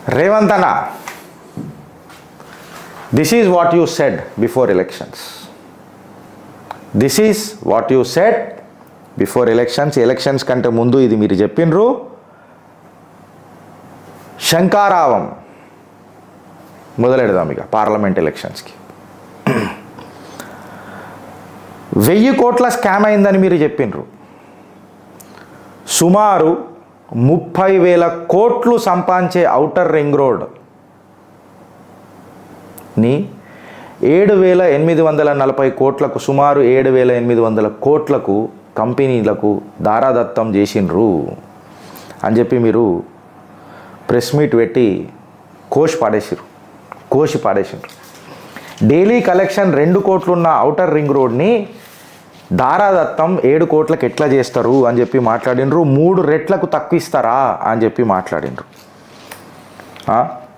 రేవంత్ అన్న this is what you said before elections this is what you said before elections elections కంటే ముందు ఇది మీరు చెప్పినరు శంకారావం మొదలెడదాం ఇక పార్లమెంట్ ఎలక్షన్స్కి వెయ్యి కోట్ల స్కామ్ అయిందని మీరు చెప్పిండ్రు సుమారు ముప్పై వేల కోట్లు సంపాదించే ఔటర్ రింగ్ రోడ్ ని ఏడు వేల ఎనిమిది వందల నలభై కోట్లకు సుమారు ఏడు వేల ఎనిమిది వందల కోట్లకు కంపెనీలకు దారాదత్తం చేసిండ్రు అని చెప్పి మీరు ప్రెస్ మీట్ పెట్టి కోష్ పాడేసిరు కోసి పాడేసిండ్రు డైలీ కలెక్షన్ రెండు కోట్లున్న ఔటర్ రింగ్ రోడ్ని దారాదత్తం ఏడు కోట్లకు ఎట్లా చేస్తారు అని చెప్పి మాట్లాడినరు మూడు రెట్లకు తక్కువ ఇస్తారా అని చెప్పి మాట్లాడినరు ఆ?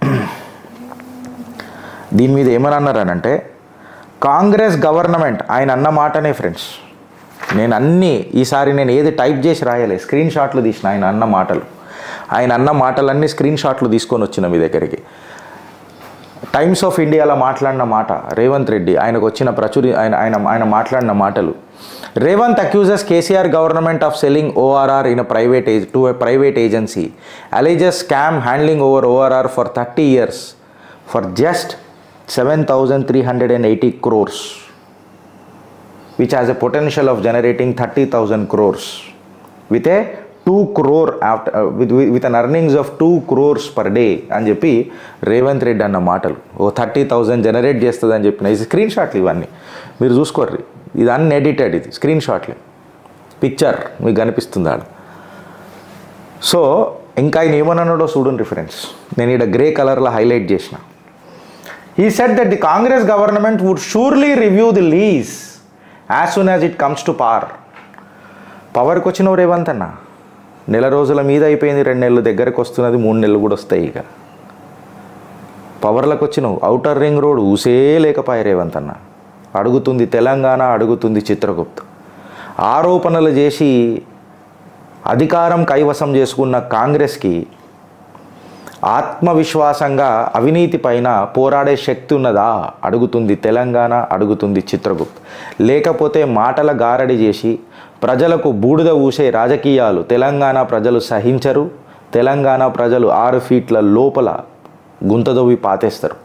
దీని మీద ఏమని అన్నారనంటే కాంగ్రెస్ గవర్నమెంట్ ఆయన అన్న మాటనే ఫ్రెండ్స్ నేను అన్ని ఈసారి నేను ఏది టైప్ చేసి రాయలే స్క్రీన్ షాట్లు తీసిన ఆయన అన్న మాటలు ఆయన అన్న మాటలన్నీ స్క్రీన్ షాట్లు తీసుకొని వచ్చిన మీ దగ్గరికి టైమ్స్ ఆఫ్ ఇండియాలో మాట్లాడిన మాట రేవంత్ రెడ్డి ఆయనకు వచ్చిన ప్రచురి ఆయన ఆయన ఆయన మాట్లాడిన మాటలు Revanth accuses KCR government of selling ORR in private age to private agency alleges scam handling over ORR for thirty years for just seven thousand three hundred and eighty crores which has a potential of generating 30,000 crores with a 2 crore after, uh, with, with, with an earnings of 2 crores per day అని చెప్పి రేవంత్ రెడ్డి అన్న మాటలు ఓ thirty thousand generate చేస్తుంది అని చెప్పిన ఇది screen షాట్లు ఇవన్నీ మీరు చూసుకోర్రి ఇది అన్ ఎడిటెడ్ ఇది స్క్రీన్ షాట్లే పిక్చర్ మీకు కనిపిస్తుంది ఆడ సో ఇంకా ఆయన ఏమన్నాడో చూడండి ఫ్రెండ్స్ నేను ఇక్కడ గ్రే కలర్లో హైలైట్ చేసిన He said that the Congress government would surely review the lease as soon as it comes to power. పవర్కి వచ్చినవు Revanth అన్న నెల రోజుల మీద అయిపోయింది రెండు నెలలు దగ్గరకు వస్తున్నది మూడు నెలలు కూడా వస్తాయి ఇక పవర్లకు వచ్చినవు ఔటర్ రింగ్ రోడ్ ఊసే లేకపోయా రేవంత్ అన్న అడుగుతుంది తెలంగాణ అడుగుతుంది చిత్రగుప్త ఆరోపణలు చేసి అధికారం కైవసం చేసుకున్న కాంగ్రెస్కి ఆత్మవిశ్వాసంగా అవినీతి పైన పోరాడే శక్తి ఉన్నదా అడుగుతుంది తెలంగాణ అడుగుతుంది చిత్రగుప్త్ లేకపోతే మాటల గారడి చేసి ప్రజలకు బూడిద ఊసే రాజకీయాలు తెలంగాణ ప్రజలు సహించరు తెలంగాణ ప్రజలు ఆరు ఫీట్ల లోపల గుంతదొవి పాతేస్తారు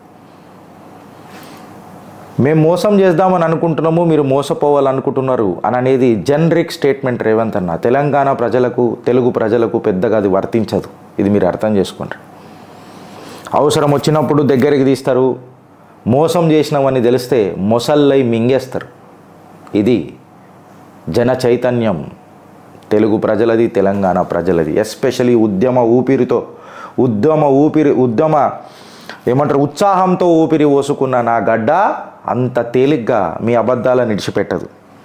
మేము మోసం చేద్దామని అనుకుంటున్నాము మీరు మోసపోవాలనుకుంటున్నారు అని అనేది జనరిక్ స్టేట్మెంట్ రేవంత్ అన్న తెలంగాణ ప్రజలకు తెలుగు ప్రజలకు పెద్దగా అది వర్తించదు ఇది మీరు అర్థం చేసుకోండి అవసరం వచ్చినప్పుడు దగ్గరికి తీస్తారు మోసం చేసినామని తెలిస్తే మొసల్లై మింగేస్తారు ఇది జన చైతన్యం తెలుగు ప్రజలది తెలంగాణ ప్రజలది ఎస్పెషలీ ఉద్యమ ఊపిరితో ఉద్యమ ఊపిరి ఉద్యమ ఏమంటారు ఉత్సాహంతో ఊపిరి పోసుకున్న నా గడ్డ అంత తేలిగ్గా మీ అబద్ధాలను నిడిచిపెట్టదు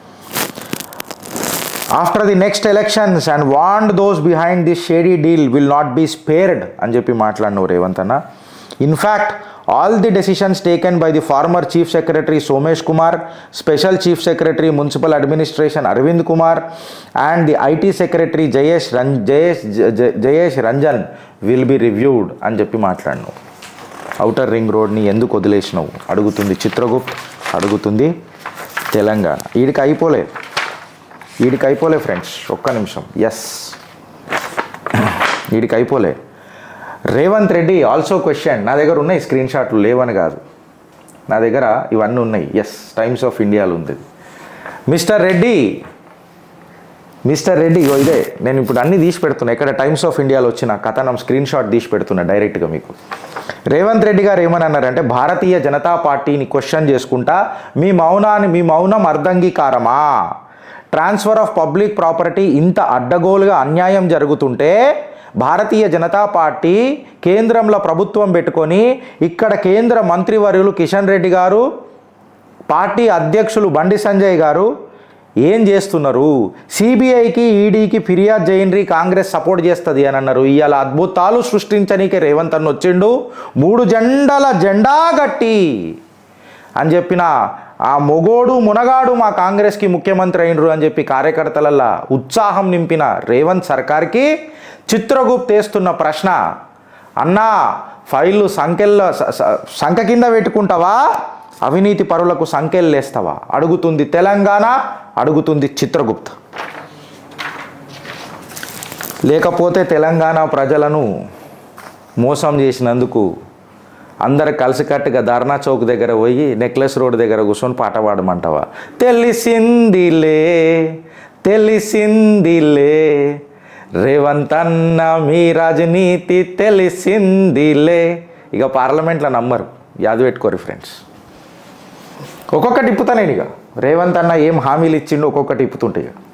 after the next elections and వాండ్ those behind this shady deal will not be spared అని చెప్పి మాట్లాడినవు రేవంత్ అన్న in fact all the decisions taken by the former chief secretary Somesh Kumar special chief secretary municipal administration Arvind Kumar and the IT secretary Jayesh రం జయేష్ జ- జ- Jayesh Ranjan will be reviewed అని చెప్పి మాట్లాడినావు ఔటర్ రింగ్ రోడ్ని ఎందుకు వదిలేసినావు అడుగుతుంది చిత్రగుప్త్ అడుగుతుంది తెలంగాణ వీడికి అయిపోలే వీడికి అయిపోలే ఫ్రెండ్స్ ఒక్క నిమిషం ఎస్ వీడికి అయిపోలే రేవంత్ రెడ్డి ఆల్సో క్వశ్చన్ నా దగ్గర ఉన్నాయి స్క్రీన్ షాట్లు లేవని కాదు నా దగ్గర ఇవన్నీ ఉన్నాయి ఎస్ టైమ్స్ ఆఫ్ ఇండియాలో ఉంది మిస్టర్ రెడ్డి మిస్టర్ రెడ్డి ఇగో ఇదే నేను ఇప్పుడు అన్ని తీసి పెడుతున్నా ఇక్కడ టైమ్స్ ఆఫ్ ఇండియాలో వచ్చిన కథనం స్క్రీన్ షాట్ తీసి పెడుతున్నా డైరెక్ట్గా మీకు రేవంత్ రెడ్డి గారు ఏమని అన్నారంటే భారతీయ జనతా పార్టీని క్వశ్చన్ చేసుకుంటా మీ మౌనాన్ని మీ మౌనం అర్ధంగీకారమా ట్రాన్స్ఫర్ ఆఫ్ పబ్లిక్ ప్రాపర్టీ ఇంత అడ్డగోలుగా అన్యాయం జరుగుతుంటే భారతీయ జనతా పార్టీ కేంద్రంలో ప్రభుత్వం పెట్టుకొని ఇక్కడ కేంద్ర మంత్రివర్యులు కిషన్ రెడ్డి గారు పార్టీ అధ్యక్షులు బండి సంజయ్ గారు ఏం చేస్తున్నారు సిబిఐకి ఈడీకి ఫిర్యాదు చేయండి కాంగ్రెస్ సపోర్ట్ చేస్తుంది అని అన్నారు ఇవాళ అద్భుతాలు సృష్టించనీకి రేవంత్ అన్న వచ్చిండు మూడు జెండాల జెండా గట్టి అని చెప్పిన ఆ మొగోడు మునగాడు మా కాంగ్రెస్కి ముఖ్యమంత్రి అయినరు అని చెప్పి కార్యకర్తలల్లా ఉత్సాహం నింపిన రేవంత్ సర్కార్కి చిత్రగుప్త్ వేస్తున్న ప్రశ్న అన్నా ఫైళ్ళు సంఖ్యల్లో స- స- సంఖ్య కింద పెట్టుకుంటావా అవినీతి పరులకు సంఖ్యలు లేస్తావా అడుగుతుంది తెలంగాణ అడుగుతుంది చిత్రగుప్త లేకపోతే తెలంగాణ ప్రజలను మోసం చేసినందుకు అందరు కలిసికట్టుగా ధర్నా చౌక్ దగ్గర పోయి నెక్లెస్ రోడ్ దగ్గర కూర్చొని పాట పాడమంటావా తెలిసిందిలే తెలిసిందిలే రేవంత్ అన్న మీ రాజనీతి తెలిసిందిలే ఇక పార్లమెంట్లో నమ్మరు యాద పెట్టుకోరు ఫ్రెండ్స్ ఒక్కొక్కటి ఇప్పుతా నేను ఇక రేవంత్ అన్న ఏం హామీలు ఇచ్చిండు ఒక్కొక్కటి ఇప్పుతుంటే ఇక